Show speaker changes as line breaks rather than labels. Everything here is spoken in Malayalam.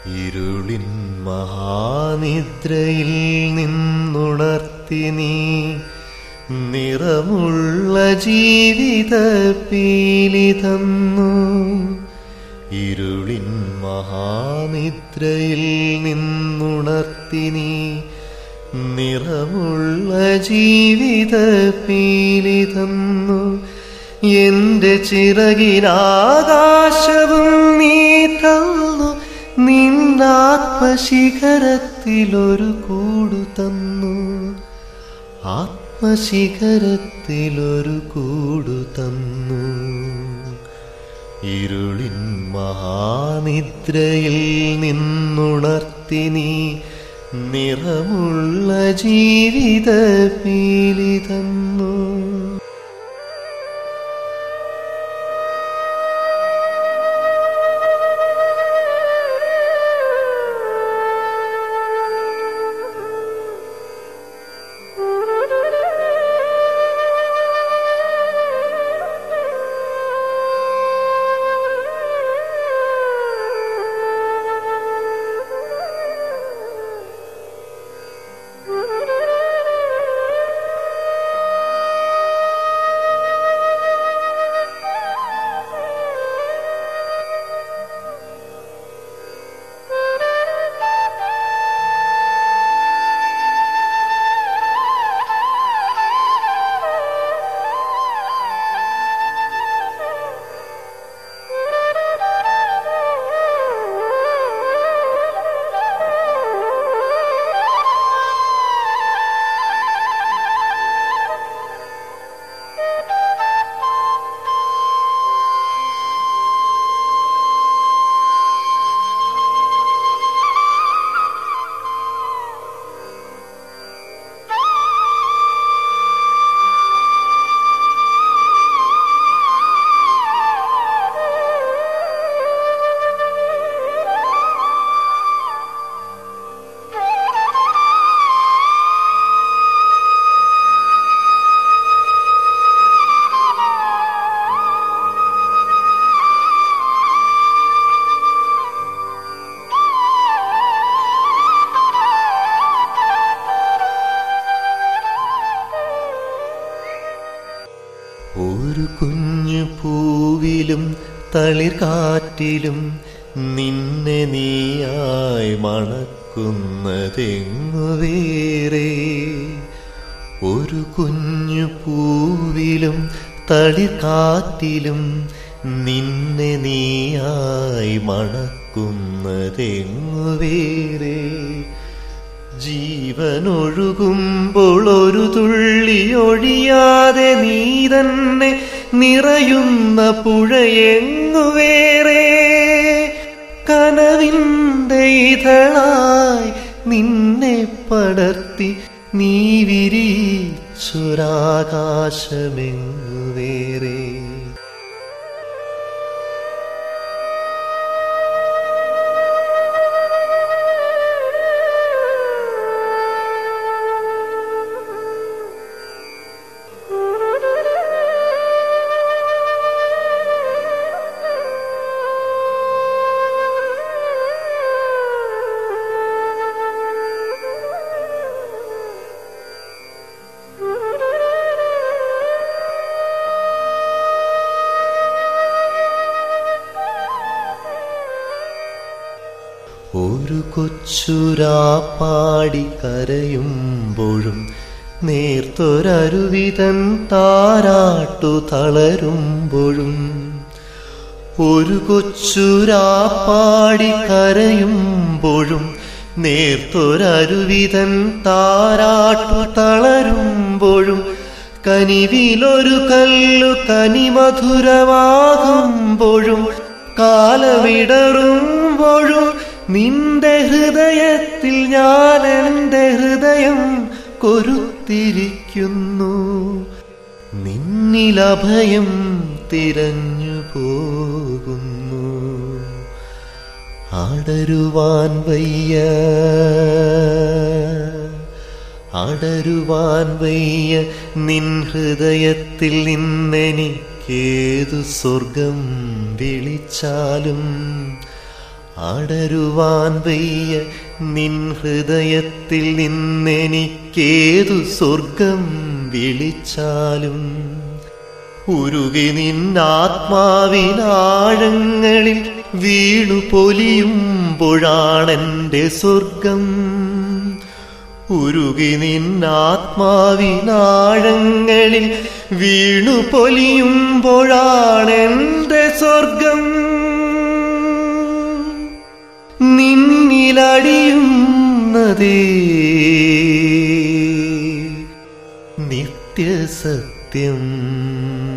ഇരുളിൻ മഹാനിദ്രയിൽ നിന്നുണർത്തി നീ നിറമുള്ള ജീവിത പീലി തന്നു ഇരുളിൻ മഹാനിദ്രയിൽ നിന്നുണർത്തി നീ നിറമുള്ള ജീവിത പീലി തന്നു എന്റെ ചിറകിനാകാശവും നീ തന്നു നിന്നാത്മശിഖരത്തിലൊരു കൂടു തന്നു ആത്മശിഖരത്തിലൊരു കൂടു തന്നു ഇരുളിൻ മഹാനിദ്രയിൽ നിന്നുണർത്തി നീ നിറമുള്ള ജീവിത പീലി തന്നു ഒരു കുഞ്ഞു പൂവിലും തളിർകാറ്റിലും നിന്നെ നീയായി മണക്കുന്നതെങ്ങു വേറെ ഒരു കുഞ്ഞു പൂവിലും തളിർകാറ്റിലും നിന്നെ നീയായി മണക്കുന്നതെങ്ങു വേറെ ജീവനൊഴുകുമ്പോൾ ഒരു തുള്ളി ഒഴിയാതെ നീ തന്നെ നിറയുന്ന പുഴയെങ്ങു വേറെ കനവിൻ്റെ ഇതളായി നിന്നെ പടർത്തി നീ വിരിച്ചൊരാകാശമെങ്ങു വേറെ ഒരു കൊച്ചുരാപ്പാടി കരയുമ്പോഴും നേർത്തൊരരുവിതൻ താരാട്ടു തളരുമ്പോഴും ഒരു കൊച്ചുരാപ്പാടി കരയുമ്പോഴും നേർത്തൊരരുവിതൻ താരാട്ടു തളരുമ്പോഴും കനിവിലൊരു കല്ലു കനിമധുരമാകുമ്പോഴും കാലമിടറുമ്പോഴും നിന്റെ ഹൃദയത്തിൽ ഞാൻ എൻ്റെ ഹൃദയം കൊരുത്തിരിക്കുന്നു നിന്നിലഭയം തിരഞ്ഞു പോകുന്നു അടരുവാൻ വയ്യ അടരുവാൻ വയ്യ നിൻ ഹൃദയത്തിൽ നിന്നെനിക്കേതു സ്വർഗം വിളിച്ചാലും അടരുവാൻ വയ്യ നിൻ ഹൃദയത്തിൽ നിന്നെനിക്കേതു സ്വർഗം വിളിച്ചാലും ഉരുകി നിന്നാത്മാവിനാഴങ്ങളിൽ വീണു പൊലിയുമ്പോഴാണെന്റെ സ്വർഗം ഉരുകി നിന്നാത്മാവിനാഴങ്ങളിൽ വീണു പൊലിയുമ്പോഴാണെന്റെ സ്വർഗം നിന്നിലടിയുന്നതേ നിത്യസത്യം